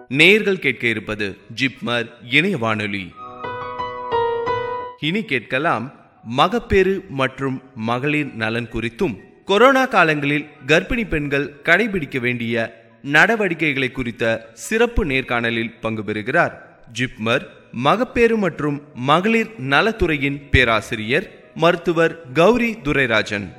நேர்கள் கேட்க இருப்பது ஜிப்மர் இணைய வானொலி இனி கேட்கலாம் மகப்பேறு மற்றும் மகளிர் நலன் குறித்தும் கொரோனா காலங்களில் கர்ப்பிணி பெண்கள் கடைபிடிக்க வேண்டிய நடவடிக்கைகளை குறித்த சிறப்பு நேர்காணலில் பங்கு பெறுகிறார் ஜிப்மர் மகப்பேறு மற்றும் மகளிர் நலத்துறையின் பேராசிரியர் மருத்துவர் கௌரி துரைராஜன்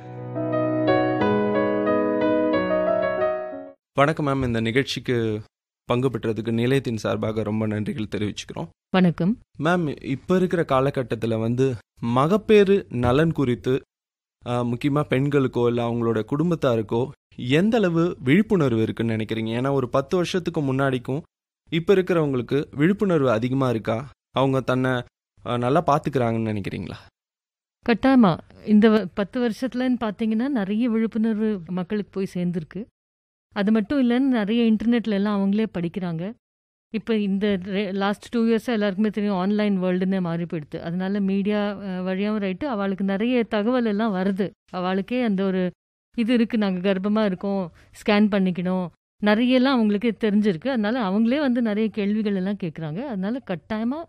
வணக்கம் மேம் இந்த நிகழ்ச்சிக்கு பங்கு பெற்றதுக்கு நிலையத்தின் சார்பாக ரொம்ப நன்றிகள் தெரிவிச்சுக்கிறோம் வணக்கம் மேம் இப்போ இருக்கிற காலகட்டத்தில் வந்து மகப்பேறு நலன் குறித்து முக்கியமாக பெண்களுக்கோ இல்லை அவங்களோட குடும்பத்தாருக்கோ எந்த அளவு விழிப்புணர்வு இருக்குன்னு நினைக்கிறீங்க ஏன்னா ஒரு பத்து வருஷத்துக்கு முன்னாடிக்கும் இப்போ இருக்கிறவங்களுக்கு விழிப்புணர்வு அதிகமாக இருக்கா அவங்க தன்னை அஹ், நல்லா பார்த்துக்கிறாங்கன்னு நினைக்கிறீங்களா கட்டாயமா இந்த வ- பத்து வருஷத்துலன்னு பார்த்தீங்கன்னா நிறைய விழிப்புணர்வு மக்களுக்கு போய் சேர்ந்துருக்கு அது மட்டும் இல்லைன்னு நிறைய இன்டர்நெட்ல எல்லாம் அவங்களே படிக்கிறாங்க இப்போ இந்த லாஸ்ட் டூ இயர்ஸாக எல்லாருக்குமே தெரியும் ஆன்லைன் வேர்ல்டுன்னு மாறி போயிடுது அதனால மீடியா வழியாகவும் ரைட்டு அவளுக்கு நிறைய தகவல் எல்லாம் வருது அவளுக்கே அந்த ஒரு இது இருக்குது நாங்கள் கர்ப்பமாக இருக்கோம் ஸ்கேன் பண்ணிக்கணும் நிறைய எல்லாம் அவங்களுக்கு தெரிஞ்சிருக்கு அதனால அவங்களே வந்து நிறைய கேள்விகள் எல்லாம் கேட்குறாங்க அதனால கட்டாயமாக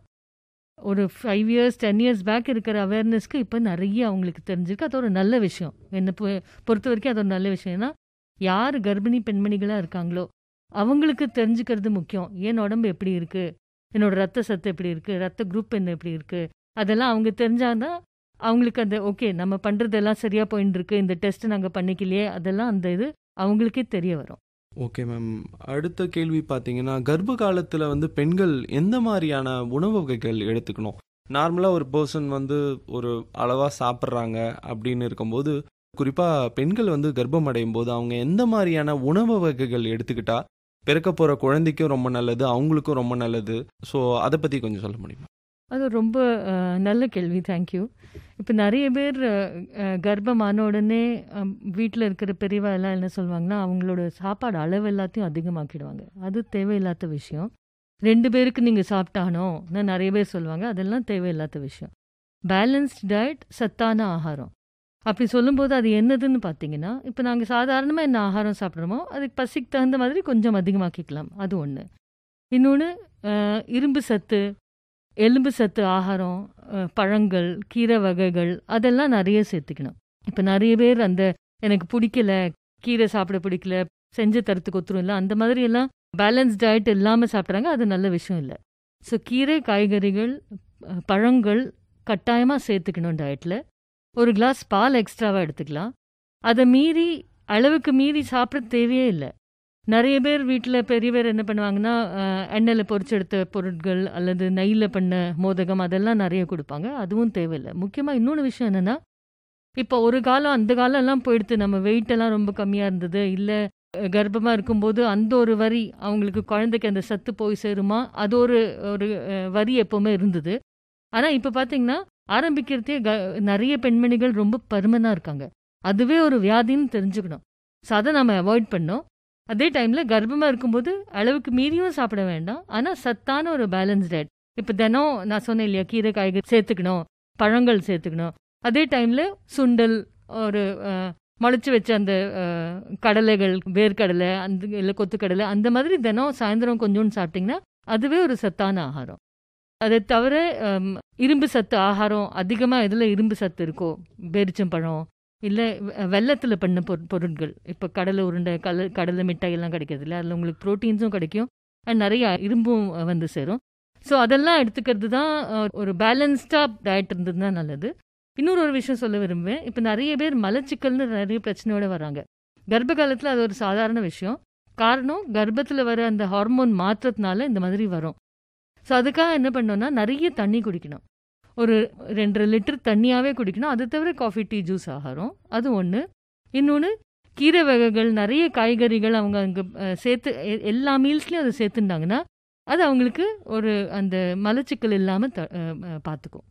ஒரு five years ten years back இருக்கிற அவேர்னஸ்க்கு இப்போ நிறைய அவங்களுக்கு தெரிஞ்சிருக்கு அது ஒரு நல்ல விஷயம் என்னை பொ- பொறுத்த வரைக்கும் அது ஒரு நல்ல விஷயம் ஏன்னா யார் கர்ப்பிணி பெண்மணிகளாக இருக்காங்களோ அவங்களுக்கு தெரிஞ்சுக்கிறது முக்கியம் என் உடம்பு எப்படி இருக்குது என்னோட ரத்த சத்து எப்படி இருக்குது ரத்த குரூப் என்ன எப்படி இருக்குது அதெல்லாம் அவங்க தெரிஞ்சாதான் அவங்களுக்கு அந்த ஓகே நம்ம பண்ணுறதெல்லாம் சரியாக போயின்னு இருக்கு இந்த டெஸ்ட் நாங்கள் பண்ணிக்கலையே அதெல்லாம் அந்த இது அவங்களுக்கே தெரிய வரும் ஓகே மேம் அடுத்த கேள்வி பார்த்தீங்கன்னா கர்ப்ப காலத்தில் வந்து பெண்கள் எந்த மாதிரியான உணவு வகைகள் எடுத்துக்கணும் நார்மலாக ஒரு பர்சன் வந்து ஒரு அளவாக சாப்பிட்றாங்க அப்படின்னு இருக்கும்போது குறிப்பாக பெண்கள் வந்து கர்ப்பம் அடையும் போது அவங்க எந்த மாதிரியான உணவு வகைகள் எடுத்துக்கிட்டா பிறக்க போகிற குழந்தைக்கும் ரொம்ப நல்லது அவங்களுக்கும் ரொம்ப நல்லது ஸோ அதை பற்றி கொஞ்சம் சொல்ல முடியுமா அது ரொம்ப அஹ், நல்ல கேள்வி தேங்க்யூ இப்போ நிறைய பேர் அஹ், அஹ், கர்ப்பமான உடனே வீட்டில் இருக்கிற பெரியவா எல்லாம் என்ன சொல்லுவாங்கன்னா அவங்களோட சாப்பாடு அளவு எல்லாத்தையும் அதிகமாக்கிடுவாங்க அது தேவையில்லாத விஷயம் ரெண்டு பேருக்கு நீங்கள் சாப்பிட்டானோன்னு நிறைய பேர் சொல்லுவாங்க அதெல்லாம் தேவையில்லாத விஷயம் பேலன்ஸ்ட் டயட் சத்தான ஆகாரம் அப்படி சொல்லும்போது அது என்னதுன்னு பார்த்தீங்கன்னா இப்போ நாங்கள் சாதாரணமாக என்ன ஆகாரம் சாப்பிட்றோமோ அதுக்கு பசிக்கு தகுந்த மாதிரி கொஞ்சம் அதிகமாக்கிக்கலாம் அது ஒன்று இன்னொன்று இரும்பு சத்து எலும்பு சத்து ஆகாரம் அஹ், பழங்கள் கீரை வகைகள் அதெல்லாம் நிறைய சேர்த்துக்கணும் இப்போ நிறைய பேர் அந்த எனக்கு பிடிக்கல கீரை சாப்பிட பிடிக்கல செஞ்சு தரத்துக்கு ஒத்துரும் இல்லை அந்த மாதிரி எல்லாம் பேலன்ஸ் டயட் இல்லாமல் சாப்பிட்றாங்க அது நல்ல விஷயம் இல்லை ஸோ கீரை காய்கறிகள் அஹ், பழங்கள் கட்டாயமாக சேர்த்துக்கணும் டயட்டில் ஒரு கிளாஸ் பால் எக்ஸ்ட்ராவாக எடுத்துக்கலாம் அதை மீறி அளவுக்கு மீறி சாப்பிட தேவையே இல்லை நிறைய பேர் வீட்டில் பெரிய பேர் என்ன பண்ணுவாங்கன்னா அஹ், எண்ணெயில் பொரிச்செடுத்த பொருட்கள் அல்லது நெய்யில் பண்ண மோதகம் அதெல்லாம் நிறைய கொடுப்பாங்க அதுவும் தேவையில்லை முக்கியமாக இன்னொன்று விஷயம் என்னென்னா இப்போ ஒரு காலம் அந்த காலம்லாம் போயிடுத்து நம்ம வெயிட் எல்லாம் ரொம்ப கம்மியாக இருந்தது இல்லை கர்ப்பமாக இருக்கும்போது அந்த ஒரு வரி அவங்களுக்கு குழந்தைக்கு அந்த சத்து போய் சேருமா அது ஒரு ஒரு அஹ், வரி எப்போவுமே இருந்தது ஆனால் இப்போ பார்த்தீங்கன்னா ஆரம்பிக்கிறதே க நிறைய பெண்மணிகள் ரொம்ப பருமனாக இருக்காங்க அதுவே ஒரு வியாதின்னு தெரிஞ்சுக்கணும் ஸோ அதை நம்ம அவாய்ட் பண்ணோம் அதே டைமில் கர்ப்பமாக இருக்கும்போது அளவுக்கு மீறியும் சாப்பிட வேண்டாம் ஆனால் சத்தான ஒரு பேலன்ஸ் டயட் இப்போ தினம் நான் சொன்னேன் இல்லையா கீரை காய்கறி சேர்த்துக்கணும் பழங்கள் சேர்த்துக்கணும் அதே டைமில் சுண்டல் ஒரு அஹ், முளைச்சு வச்ச அந்த அஹ், கடலைகள் வேர்க்கடலை அந்த இல்லை கொத்துக்கடலை அந்த மாதிரி தினம் சாயந்தரம் கொஞ்சோண்டு சாப்பிட்டிங்கன்னா அதுவே ஒரு சத்தான ஆகாரம் அதை தவிர ஹம், இரும்பு சத்து ஆகாரம் அதிகமாக எதில் இரும்பு சத்து இருக்கோ பேரிச்சம்பழம் இல்லை வெள்ளத்தில் பண்ண பொரு பொருட்கள் இப்போ கடலை உருண்டை கல கடலை மிட்டாய் எல்லாம் கிடைக்கிறது இல்லை அதில் உங்களுக்கு ப்ரோட்டீன்ஸும் கிடைக்கும் அண்ட் நிறைய இரும்பும் அஹ், வந்து சேரும் ஸோ அதெல்லாம் எடுத்துக்கிறது தான் அஹ், ஒரு பேலன்ஸ்டாக டயட் இருந்தது தான் நல்லது இன்னொரு ஒரு விஷயம் சொல்ல விரும்புவேன் இப்போ நிறைய பேர் மலச்சிக்கல்னு நிறைய பிரச்சனையோட வராங்க கர்ப்ப காலத்தில் அது ஒரு சாதாரண விஷயம் காரணம் கர்ப்பத்தில் வர அந்த ஹார்மோன் மாற்றத்தினால இந்த மாதிரி வரும் ஸோ அதுக்காக என்ன பண்ணோம்னா நிறைய தண்ணி குடிக்கணும் ஒரு ரெண்டரை லிட்டர் தண்ணியாகவே குடிக்கணும் அது தவிர காஃபி டீ ஜூஸ் ஆகாரம் அது ஒன்று இன்னொன்று கீரை வகைகள் நிறைய காய்கறிகள் அவங்க அங்கே சேர்த்து எ- எல்லா மீல்ஸ்லேயும் அதை சேர்த்துட்டாங்கன்னா அது அவங்களுக்கு ஒரு அந்த மலச்சிக்கல் இல்லாமல் த பார்த்துக்கும்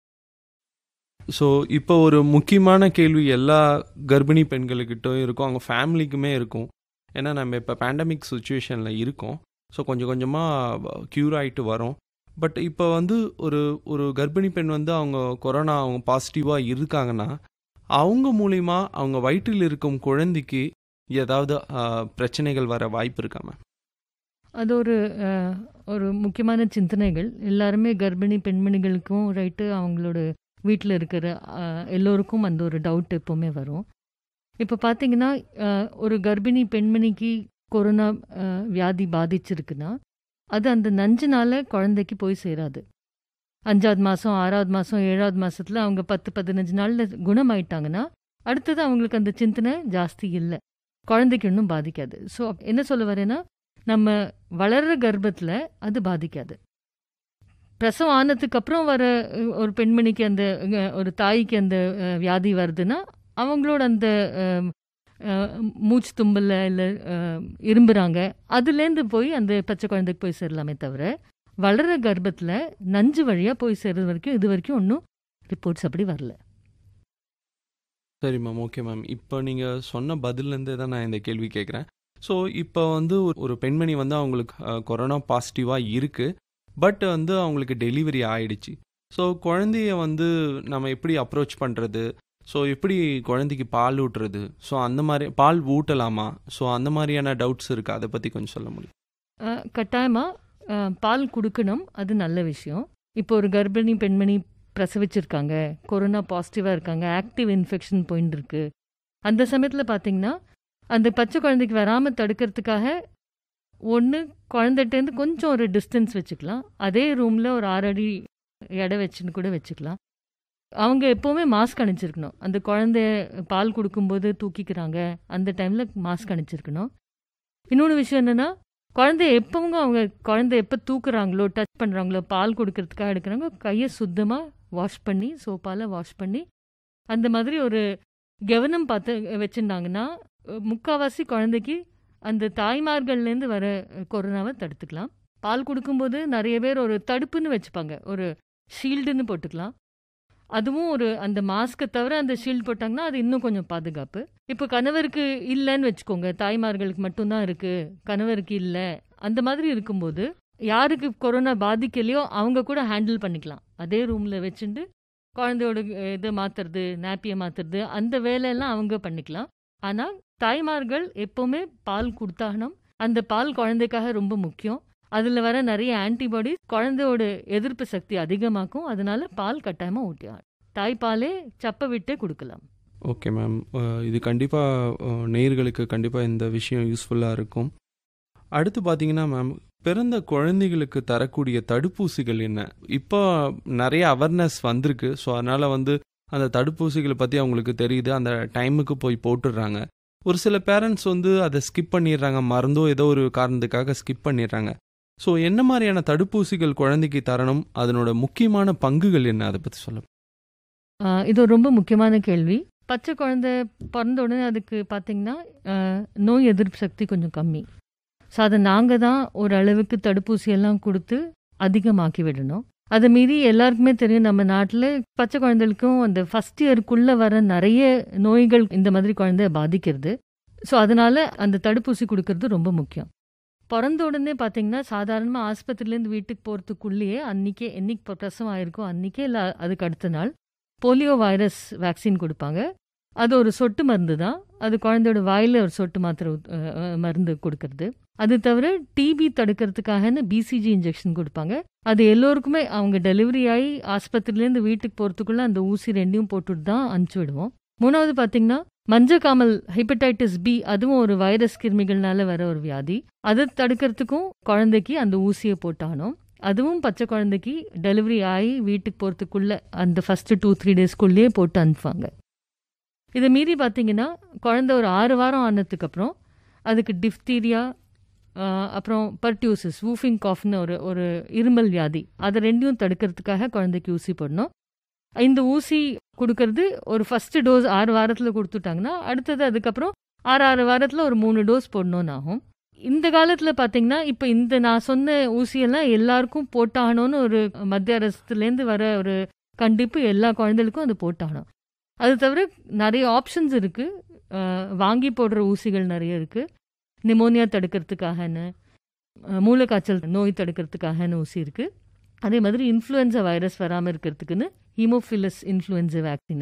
ஸோ இப்போ ஒரு முக்கியமான கேள்வி எல்லா கர்ப்பிணி பெண்களுக்கிட்டும் இருக்கும் அவங்க ஃபேமிலிக்குமே இருக்கும் ஏன்னா நம்ம இப்போ பேண்டமிக் சுச்சுவேஷனில் இருக்கோம் ஸோ கொஞ்சம் கொஞ்சமாக க்யூர் ஆகிட்டு வரோம் பட் இப்போ வந்து ஒரு ஒரு கர்ப்பிணி பெண் வந்து அவங்க கொரோனா அவங்க பாசிட்டிவாக இருக்காங்கன்னா அவங்க மூலிமா அவங்க வயிற்றில் இருக்கும் குழந்தைக்கு ஏதாவது ஆஹ், பிரச்சனைகள் வர வாய்ப்பு இருக்கா மேம் அது ஒரு அஹ், ஒரு முக்கியமான சிந்தனைகள் எல்லாருமே கர்ப்பிணி பெண்மணிகளுக்கும் ரைட்டு அவங்களோட வீட்டில் இருக்கிற அஹ், எல்லோருக்கும் அந்த ஒரு டவுட் எப்போவுமே வரும் இப்போ பார்த்தீங்கன்னா அஹ், ஒரு கர்ப்பிணி பெண்மணிக்கு கொரோனா அஹ், வியாதி பாதிச்சிருக்குன்னா அது அந்த நஞ்சுனால குழந்தைக்கு போய் சேராது அஞ்சாவது மாதம் ஆறாவது மாதம் ஏழாவது மாதத்தில் அவங்க பத்து பதினஞ்சு நாளில் குணமாயிட்டாங்கன்னா அடுத்தது அவங்களுக்கு அந்த சிந்தனை ஜாஸ்தி இல்லை குழந்தைக்கு இன்னும் பாதிக்காது ஸோ என்ன சொல்ல வரேன்னா நம்ம வளர்ற கர்ப்பத்தில் அது பாதிக்காது பிரசவம் ஆனதுக்கு அப்புறம் வர அஹ், ஒரு பெண்மணிக்கு அந்த அஹ், ஒரு தாய்க்கு அந்த அஹ், வியாதி வருதுன்னா அவங்களோட அந்த அஹ், அஹ், மூச்சு தும்பல்ல இல்லை இரும்புறாங்க அதுலேருந்து போய் அந்த பச்சை குழந்தைக்கு போய் சேரலாமே தவிர வளர்ற கர்ப்பத்தில் நஞ்சு வழியாக போய் சேர்றது வரைக்கும் இது வரைக்கும் ஒன்றும் ரிப்போர்ட்ஸ் அப்படி வரல சரி மேம் ஓகே மேம் இப்போ நீங்கள் சொன்ன பதில்லேருந்தே தான் நான் இந்த கேள்வி கேட்குறேன் ஸோ இப்போ வந்து ஒரு- ஒரு பெண்மணி வந்து அவங்களுக்கு அஹ், கொரோனா பாசிட்டிவாக இருக்குது பட் வந்து அவங்களுக்கு டெலிவரி ஆயிடுச்சு ஸோ குழந்தைய வந்து நம்ம எப்படி அப்ரோச் பண்ணுறது ஸோ எப்படி குழந்தைக்கு பால் ஊட்டுறது ஸோ அந்த மாதிரி பால் ஊட்டலாமா ஸோ அந்த மாதிரியான டவுட்ஸ் இருக்குது அதை பற்றி கொஞ்சம் சொல்ல முடியும் கட்டாயமாக பால் கொடுக்கணும் அது நல்ல விஷயம் இப்போ ஒரு கர்ப்பிணி பெண்மணி பிரசவிச்சிருக்காங்க கொரோனா பாசிட்டிவாக இருக்காங்க ஆக்டிவ் இன்ஃபெக்ஷன் போயின்னு இருக்கு அந்த சமயத்தில் பார்த்தீங்கன்னா அந்த பச்சை குழந்தைக்கு வராமல் தடுக்கிறதுக்காக ஒன்று குழந்தைகிட்டேருந்து கொஞ்சம் ஒரு டிஸ்டன்ஸ் வச்சுக்கலாம் அதே ரூமில் ஒரு ஆறு அடி எடை வச்சுன்னு கூட வச்சுக்கலாம் அவங்க எப்போவுமே மாஸ்க் அணிச்சிருக்கணும் அந்த குழந்தைய பால் கொடுக்கும்போது தூக்கிக்கிறாங்க அந்த டைமில் மாஸ்க் அணிச்சிருக்கணும் இன்னொன்று விஷயம் என்னென்னா குழந்தைய எப்பவும் அவங்க குழந்தை எப்போ தூக்குறாங்களோ டச் பண்ணுறாங்களோ பால் கொடுக்கறதுக்காக எடுக்கிறாங்க கையை சுத்தமாக வாஷ் பண்ணி சோப்பால் வாஷ் பண்ணி அந்த மாதிரி ஒரு கவனம் பார்த்து வச்சுருந்தாங்கன்னா முக்கால்வாசி குழந்தைக்கு அந்த தாய்மார்கள்லேருந்து வர கொரோனாவை தடுத்துக்கலாம் பால் கொடுக்கும்போது நிறைய பேர் ஒரு தடுப்புன்னு வச்சுப்பாங்க ஒரு ஷீல்டுன்னு போட்டுக்கலாம் அதுவும் ஒரு அந்த மாஸ்க்கை தவிர அந்த ஷீல்டு போட்டாங்கன்னா அது இன்னும் கொஞ்சம் பாதுகாப்பு இப்போ கணவருக்கு இல்லைன்னு வச்சுக்கோங்க தாய்மார்களுக்கு மட்டும்தான் இருக்கு கணவருக்கு இல்லை அந்த மாதிரி இருக்கும்போது யாருக்கு கொரோனா பாதிக்கலையோ அவங்க கூட ஹேண்டில் பண்ணிக்கலாம் அதே ரூமில் வச்சுட்டு குழந்தையோட அஹ், இதை மாற்றுறது நாப்பியை மாற்றுறது அந்த வேலையெல்லாம் அவங்க பண்ணிக்கலாம் ஆனால் தாய்மார்கள் எப்போவுமே பால் கொடுத்தாகணும் அந்த பால் குழந்தைக்காக ரொம்ப முக்கியம் அதில் வர நிறைய ஆன்டிபாடி குழந்தையோட எதிர்ப்பு சக்தி அதிகமாக்கும் அதனால பால் கட்டாயமாக ஊட்டியாகும் தாய்ப்பாலே சப்பை விட்டே கொடுக்கலாம் ஓகே மேம் இது கண்டிப்பாக நேயர்களுக்கு கண்டிப்பாக இந்த விஷயம் யூஸ்ஃபுல்லாக இருக்கும் அடுத்து பார்த்தீங்கன்னா மேம் பிறந்த குழந்தைகளுக்கு தரக்கூடிய தடுப்பூசிகள் என்ன இப்போ நிறைய அவேர்னஸ் வந்திருக்கு ஸோ அதனால் வந்து அந்த தடுப்பூசிகளை பற்றி அவங்களுக்கு தெரியுது அந்த டைமுக்கு போய் போட்டுடுறாங்க ஒரு சில பேரண்ட்ஸ் வந்து அதை ஸ்கிப் பண்ணிடுறாங்க மறந்தோ ஏதோ ஒரு காரணத்துக்காக ஸ்கிப் பண்ணிடுறாங்க ஸோ என்ன மாதிரியான தடுப்பூசிகள் குழந்தைக்கு தரணும் அதனோட முக்கியமான பங்குகள் என்ன அதை பற்றி சொல்ல ஆஹ் இது ஒரு ரொம்ப முக்கியமான கேள்வி பச்சை குழந்தை பிறந்த உடனே அதுக்கு பார்த்தீங்கன்னா ஆஹ் நோய் எதிர்ப்பு சக்தி கொஞ்சம் கம்மி ஸோ அதை நாங்கள் தான் ஒரு அளவுக்கு தடுப்பூசி எல்லாம் கொடுத்து அதிகமாக்கி விடணும் அதை மீறி எல்லாருக்குமே தெரியும் நம்ம நாட்டில் பச்சை குழந்தைகளுக்கும் அந்த ஃபஸ்ட் இயருக்குள்ளே வர நிறைய நோய்கள் இந்த மாதிரி குழந்தைய பாதிக்கிறது ஸோ அதனால அந்த தடுப்பூசி கொடுக்கறது ரொம்ப முக்கியம் பிறந்த உடனே பார்த்தீங்கன்னா சாதாரணமாக ஆஸ்பத்திரியிலேருந்து வீட்டுக்கு போகிறதுக்குள்ளேயே அன்றைக்கே என்னைக்கு பிரசவம் ஆயிருக்கோ அன்றைக்கே இல்லை அதுக்கு அடுத்த நாள் போலியோ வைரஸ் வேக்சின் கொடுப்பாங்க அது ஒரு சொட்டு மருந்து தான் அது குழந்தையோட வாயில் ஒரு சொட்டு மாத்திரை ஊத்- அஹ் அஹ் மருந்து கொடுக்கறது அது தவிர டிபி தடுக்கிறதுக்காகன்னு பிசிஜி இன்ஜெக்ஷன் கொடுப்பாங்க அது எல்லோருக்குமே அவங்க டெலிவரி ஆகி ஆஸ்பத்திரியிலேருந்து வீட்டுக்கு போகிறதுக்குள்ளே அந்த ஊசி ரெண்டையும் போட்டுட்டு தான் அனுப்பிச்சி விடுவோம் மூணாவது பார்த்தீங்கன்னா மஞ்சக்காமல் ஹெப்படைட்டிஸ் பி அதுவும் ஒரு வைரஸ் கிருமிகள்னால வர ஒரு வியாதி அதை தடுக்கிறதுக்கும் குழந்தைக்கு அந்த ஊசியை போட்டானோம் அதுவும் பச்சை குழந்தைக்கு டெலிவரி ஆகி வீட்டுக்கு போகிறதுக்குள்ள அந்த ஃபஸ்ட்டு டூ த்ரீ டேஸ்க்குள்ளேயே போட்டு அனுப்புவாங்க இதை மீறி பார்த்தீங்கன்னா குழந்தை ஒரு ஆறு வாரம் ஆனதுக்கப்புறம் அதுக்கு டிஃப்தீரியா அப்புறம் பர்டியூசஸ் வூஃபிங் காஃப்னு ஒரு ஒரு இருமல் வியாதி அதை ரெண்டையும் தடுக்கிறதுக்காக குழந்தைக்கு ஊசி போடணும் இந்த ஊசி கொடுக்கறது ஒரு ஃபஸ்ட்டு டோஸ் ஆறு வாரத்தில் கொடுத்துட்டாங்கன்னா அடுத்தது அதுக்கப்புறம் ஆறு ஆறு வாரத்தில் ஒரு மூணு டோஸ் போடணும்னு ஆகும் இந்த காலத்தில் பார்த்தீங்கன்னா இப்போ இந்த நான் சொன்ன ஊசியெல்லாம் எல்லாருக்கும் போட்டாகணும்னு ஒரு மத்திய அரசுலேருந்து வர ஒரு கண்டிப்பு எல்லா குழந்தைகளுக்கும் அது போட்டாகணும் அது தவிர நிறைய ஆப்ஷன்ஸ் இருக்குது வாங்கி போடுற ஊசிகள் நிறைய இருக்குது நிமோனியா தடுக்கிறதுக்காகன்னு அஹ், மூளைக்காய்ச்சல் நோய் தடுக்கிறதுக்காகன்னு ஊசி இருக்குது அதே மாதிரி இன்ஃப்ளூயன்சா வைரஸ் வராமல் இருக்கிறதுக்குன்னு ஹீமோஃபிலஸ் இன்ஃப்ளூயன்சா வேக்சின்